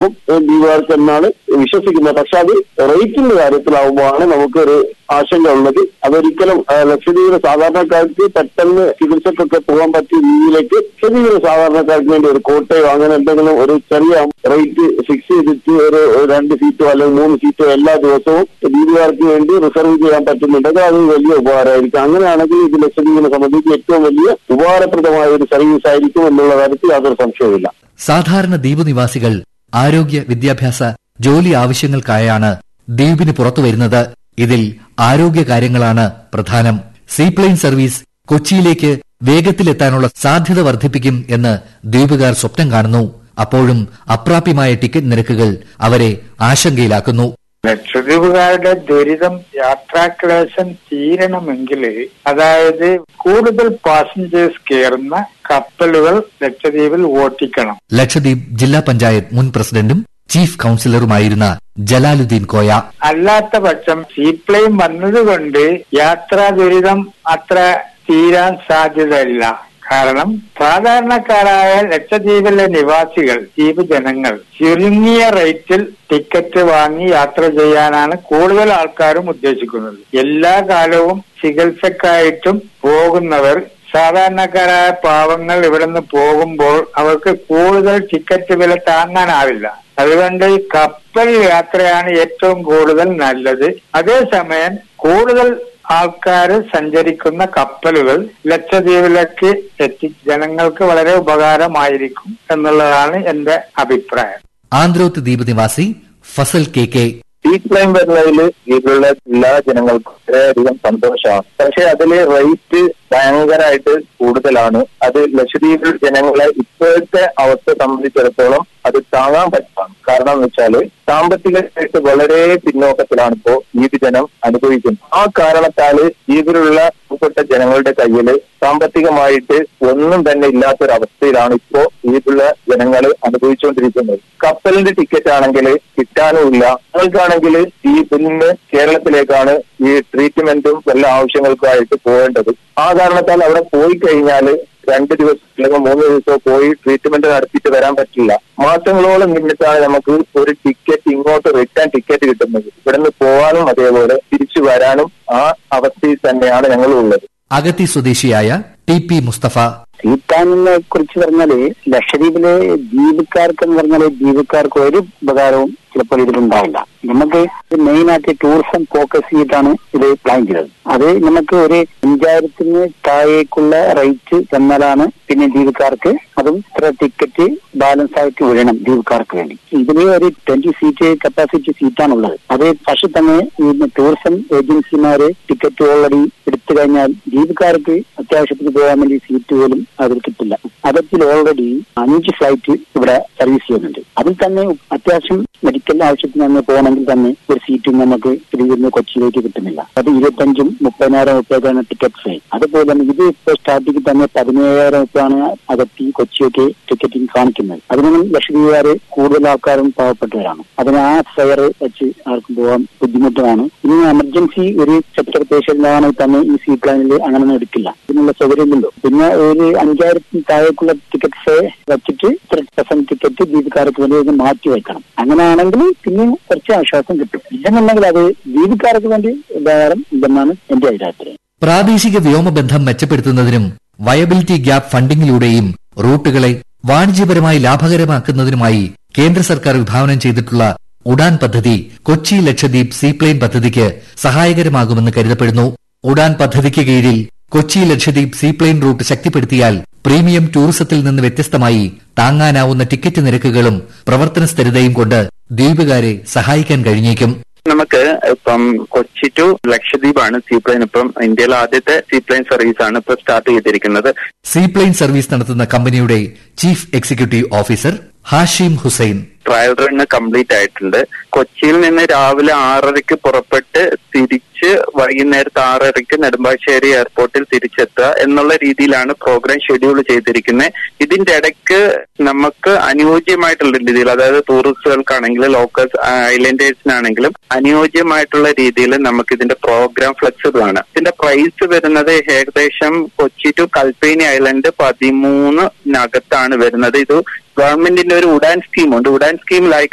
ദ്വീപുകാർക്ക് എന്നാണ് വിശ്വസിക്കുന്നത് പക്ഷെ അത് റേറ്റിന്റെ കാര്യത്തിലാവുമ്പോഴാണ് നമുക്കൊരു ആശങ്ക ഉള്ളത് അതൊരിക്കലും ആ, ലക്ഷദ്വീപിലെ സാധാരണക്കാർക്ക് പെട്ടെന്ന് ചികിത്സക്കൊക്കെ പോകാൻ പറ്റിയ രീതിയിലേക്ക് ലക്ഷദ്വീപിലെ സാധാരണക്കാർക്ക് വേണ്ടി ഒരു കോട്ടയോ അങ്ങനെ എന്തെങ്കിലും ഒരു ചെറിയ റേറ്റ് ഫിക്സ് ചെയ്തിട്ട് ഒരു ഒരു രണ്ട് സീറ്റോ അല്ലെങ്കിൽ മൂന്ന് സീറ്റോ എല്ലാ ദിവസവും ദ്വീപുകാർക്ക് വേണ്ടി റിസർവ് ചെയ്യാൻ പറ്റുന്നുണ്ടെങ്കിൽ അത് വലിയ ഉപകാരമായിരിക്കും അങ്ങനെയാണെങ്കിൽ ഇത് ലക്ഷദ്വീപിനെ സംബന്ധിച്ച് ഏറ്റവും വലിയ ഉപകാരപ്രദമായ ഒരു സർവീസ് ആയിരിക്കും എന്നുള്ള കാര്യത്തിൽ യാതൊരു സംശയവുമില്ല സാധാരണ ദ്വീപ് നിവാസികൾ ആരോഗ്യ വിദ്യാഭ്യാസ ജോലി ആവശ്യങ്ങൾക്കായാണ് ദ്വീപിന് പുറത്തു വരുന്നത് ഇതിൽ ആരോഗ്യ കാര്യങ്ങളാണ് പ്രധാനം സീപ്ലെയിൻ സർവീസ് കൊച്ചിയിലേക്ക് വേഗത്തിലെത്താനുള്ള സാധ്യത വർദ്ധിപ്പിക്കും എന്ന് ദ്വീപുകാർ സ്വപ്നം കാണുന്നു അപ്പോഴും അപ്രാപ്യമായ ടിക്കറ്റ് നിരക്കുകൾ അവരെ ആശങ്കയിലാക്കുന്നു ലക്ഷദ്വീപുകാരുടെ ദുരിതം യാത്രാക്ലേശം തീരണമെങ്കിൽ അതായത് കൂടുതൽ പാസഞ്ചേഴ്സ് കയറുന്ന കപ്പലുകൾ ലക്ഷദ്വീപിൽ ഓട്ടിക്കണം ലക്ഷദ്വീപ് ജില്ലാ പഞ്ചായത്ത് മുൻ പ്രസിഡന്റും ചീഫ് കൌൺസിലറുമായിരുന്ന ജലാലുദ്ദീൻ കോയ അല്ലാത്ത പക്ഷം സീപ്ലെയിൻ വന്നതുകൊണ്ട് യാത്രാ ദുരിതം അത്ര തീരാൻ സാധ്യതയില്ല കാരണം സാധാരണക്കാരായ ലക്ഷദ്വീപിലെ നിവാസികൾ ദ്വീപ് ജനങ്ങൾ ചുരുങ്ങിയ റേറ്റിൽ ടിക്കറ്റ് വാങ്ങി യാത്ര ചെയ്യാനാണ് കൂടുതൽ ആൾക്കാരും ഉദ്ദേശിക്കുന്നത് എല്ലാ കാലവും ചികിത്സക്കായിട്ടും പോകുന്നവർ സാധാരണക്കാരായ പാവങ്ങൾ ഇവിടുന്ന് പോകുമ്പോൾ അവർക്ക് കൂടുതൽ ടിക്കറ്റ് വില താങ്ങാനാവില്ല അതുകൊണ്ട് കപ്പൽ യാത്രയാണ് ഏറ്റവും കൂടുതൽ നല്ലത് അതേസമയം കൂടുതൽ ആൾക്കാർ സഞ്ചരിക്കുന്ന കപ്പലുകൾ ലക്ഷദ്വീപിലേക്ക് എത്തി ജനങ്ങൾക്ക് വളരെ ഉപകാരമായിരിക്കും എന്നുള്ളതാണ് എന്റെ അഭിപ്രായം ആന്ത്രോത്ത് ദ്വീപ് നിവാസി Fazal K K seat line വരുന്നതിൽ ഇതിലുള്ള എല്ലാ ജനങ്ങൾക്കും വളരെയധികം സന്തോഷമാണ് പക്ഷെ അതില് റേറ്റ് ഭയങ്കരമായിട്ട് കൂടുതലാണ് അത് ലക്ഷദ്വീപിൽ ജനങ്ങളെ ഇപ്പോഴത്തെ അവസ്ഥ സംബന്ധിച്ചിടത്തോളം അത് താങ്ങാൻ പറ്റാണ് കാരണം എന്ന് വെച്ചാല് സാമ്പത്തികമായിട്ട് വളരെ പിന്നോക്കത്തിലാണ് ഇപ്പോ ദ്വീപ് ജനം അനുഭവിക്കുന്നത് ആ കാരണത്താല് ദ്വീപിലുള്ള പാവപ്പെട്ട ജനങ്ങളുടെ കയ്യിൽ സാമ്പത്തികമായിട്ട് ഒന്നും തന്നെ ഇല്ലാത്തൊരവസ്ഥയിലാണ് ഇപ്പോ ദ്വീപിലുള്ള ജനങ്ങൾ അനുഭവിച്ചുകൊണ്ടിരിക്കുന്നത് കപ്പലിന്റെ ടിക്കറ്റ് ആണെങ്കിൽ കിട്ടാനുമില്ല ഞങ്ങൾക്കാണെങ്കിൽ ദ്വീപിൽ നിന്ന് കേരളത്തിലേക്കാണ് ഈ ട്രീറ്റ്മെന്റും എല്ലാ ആവശ്യങ്ങൾക്കുമായിട്ട് പോകേണ്ടത് ആ കാരണത്താൽ അവിടെ പോയി കഴിഞ്ഞാൽ രണ്ട് ദിവസം അല്ലെങ്കിൽ മൂന്ന് ദിവസമോ പോയി ട്രീറ്റ്മെന്റ് നടത്തിയിട്ട് വരാൻ പറ്റില്ല മാസങ്ങളോളം നിന്നിട്ടാണ് നമുക്ക് ഒരു ടിക്കറ്റ് ഇങ്ങോട്ട് റിട്ടേൺ ടിക്കറ്റ് കിട്ടുന്നത് ഇവിടുന്ന് പോകാനും അതേപോലെ തിരിച്ചു വരാനും ആ അവസ്ഥയിൽ തന്നെയാണ് ഞങ്ങൾ ഉള്ളത് അഗത്തി സ്വദേശിയായ ടി പി മുസ്തഫ സീറ്റാനിനെ കുറിച്ച് പറഞ്ഞാല് ലക്ഷദ്വീപിലെ ദ്വീപുകാർക്ക് എന്ന് പറഞ്ഞാല് ദ്വീപുകാർക്ക് ഒരു ഉപകാരവും ചിലപ്പോൾ ഇതിലുണ്ടാവില്ല നമുക്ക് മെയിൻ ആയിട്ട് ടൂറിസം ഫോക്കസ് ചെയ്തിട്ടാണ് ഇത് പ്ലാൻ ചെയ്തത് അത് നമുക്ക് ഒരു അഞ്ചായിരത്തിന് താഴേക്കുള്ള റേറ്റ് തന്നാലാണ് പിന്നെ ദ്വീപുകാർക്ക് അതും ഇത്ര ടിക്കറ്റ് ബാലൻസ് ആയിട്ട് വിടണം ദ്വീപുകാർക്ക് വേണ്ടി ഇതിന് ഒരു ട്വന്റി സീറ്റ് കപ്പാസിറ്റി സീറ്റാണുള്ളത് അത് പക്ഷെ തന്നെ ഈ ടൂറിസം ഏജൻസിമാര് ടിക്കറ്റ് ഓൾറെഡി എടുത്തു കഴിഞ്ഞാൽ ദ്വീപുകാർക്ക് അത്യാവശ്യത്തിന് പോകാൻ വേണ്ടി സീറ്റ് പോലും അതിൽ കിട്ടില്ല അതിൽ ഓൾറെഡി അഞ്ച് ഫ്ലൈറ്റ് ഇവിടെ സർവീസ് ചെയ്യുന്നുണ്ട് അതിൽ തന്നെ അത്യാവശ്യം മെഡിക്കൽ ആവശ്യത്തിന് നമ്മൾ പോകണമെങ്കിൽ തന്നെ ഒരു സീറ്റും നമുക്ക് തിരികെ കൊച്ചിയിലേക്ക് കിട്ടുന്നില്ല അത് ഇരുപത്തഞ്ചും മുപ്പതിനായിരം രൂപയ്ക്കാണ് ടിക്കറ്റ് ഫൈ അതുപോലെ തന്നെ ഇത് ഇപ്പോൾ സ്റ്റാർട്ടിങ് തന്നെ പതിനേഴായിരം രൂപയാണ് അകത്തി കൊച്ചിയൊക്കെ ടിക്കറ്റിംഗ് കാണിക്കുന്നത് അതിനൊന്നും ലക്ഷദ്വീപുകാർ കൂടുതൽ ആൾക്കാരും പാവപ്പെട്ടവരാണ് അതിന് ആ ഫെയർ വെച്ച് ആർക്കും പോകാൻ ബുദ്ധിമുട്ടാണ് ഇനി എമർജൻസി ഒരു സെക്ടർ പേഷ്യന്റാണെങ്കിൽ തന്നെ ഈ സീ പ്ലാനിൽ അങ്ങനെയൊന്നും എടുക്കില്ല ഇതിനുള്ള സൗകര്യമില്ലല്ലോ പിന്നെ ഒരു അഞ്ചായിരത്തിന് താഴേക്കുള്ള ടിക്കറ്റ് ഫേ വെച്ചിട്ട് ഇത്ര പെർസെന്റ് ടിക്കറ്റ് ദ്വീപുകാർക്ക് വേണ്ടി ഒന്ന് മാറ്റി വെക്കണം അങ്ങനെയാണെങ്കിൽ പിന്നെ കുറച്ച് ആശ്വാസം കിട്ടും ഇല്ലെന്നുണ്ടെങ്കിൽ അത് ദ്വീപുകാർക്ക് വേണ്ടി ഉപകാരം ഇല്ലെന്നാണ് എന്റെ അഭിപ്രായം പ്രാദേശിക വ്യോമബന്ധം മെച്ചപ്പെടുത്തുന്നതിനും വയബിലിറ്റി ഗ്യാപ്പ് ഫണ്ടിങ്ങിലൂടെയും റൂട്ടുകളെ വാണിജ്യപരമായി ലാഭകരമാക്കുന്നതിനുമായി കേന്ദ്ര സർക്കാർ വിഭാവനം ചെയ്തിട്ടുള്ള ഉഡാൻ പദ്ധതി കൊച്ചി ലക്ഷദ്വീപ് സീപ്ലെയിൻ പദ്ധതിക്ക് സഹായകരമാകുമെന്ന് കരുതപ്പെടുന്നു ഉഡാൻ പദ്ധതിക്ക് കീഴിൽ കൊച്ചി ലക്ഷദ്വീപ് സീപ്ലെയിൻ റൂട്ട് ശക്തിപ്പെടുത്തിയാൽ പ്രീമിയം ടൂറിസത്തിൽ നിന്ന് വ്യത്യസ്തമായി താങ്ങാനാവുന്ന ടിക്കറ്റ് നിരക്കുകളും പ്രവർത്തന സ്ഥിരതയും കൊണ്ട് ദ്വീപുകാരെ സഹായിക്കാൻ കഴിഞ്ഞേക്കും നമുക്ക് ഇപ്പം കൊച്ചി ടു ലക്ഷദ്വീപാണ് സീപ്ലെയിൻ ഇപ്പം ഇന്ത്യയിലെ ആദ്യത്തെ സീപ്ലെയിൻ സർവീസ് ആണ് ഇപ്പൊ സ്റ്റാർട്ട് ചെയ്തിരിക്കുന്നത് സീപ്ലെയിൻ സർവീസ് നടത്തുന്ന കമ്പനിയുടെ chief executive officer Hashim Hussain trial run complete ആയിട്ടുണ്ട് കൊച്ചിയിൽ നിന്ന് രാവിലെ ആറരയ്ക്ക് പുറപ്പെട്ട് തിരിച്ച് വൈകുന്നേരത്ത് ആറരയ്ക്ക് നെടുമ്പാശ്ശേരി എയർപോർട്ടിൽ തിരിച്ചെത്തുക എന്നുള്ള രീതിയിലാണ് പ്രോഗ്രാം ഷെഡ്യൂൾ ചെയ്തിരിക്കുന്നത് ഇതിന്റെ ഇടയ്ക്ക് നമുക്ക് അനുയോജ്യമായിട്ടുള്ള രീതിയിൽ അതായത് ടൂറിസ്റ്റുകൾക്കാണെങ്കിലും ലോക്കൽ ഐലൻഡേഴ്സിനാണെങ്കിലും അനുയോജ്യമായിട്ടുള്ള രീതിയിൽ നമുക്ക് ഇതിന്റെ പ്രോഗ്രാം ഫ്ലെക്സിബിൾ ആണ് ഇതിന്റെ പ്രൈസ് വരുന്നത് ഏകദേശം കൊച്ചി ടു കൽപ്പേനി ഐലൻഡ് പതിമൂന്നിനകത്താണ് വരുന്നത് ഇത് ഗവൺമെന്റിന്റെ ഒരു ഉഡാൻ സ്കീമുണ്ട് ഉഡാൻ സ്കീമിലായി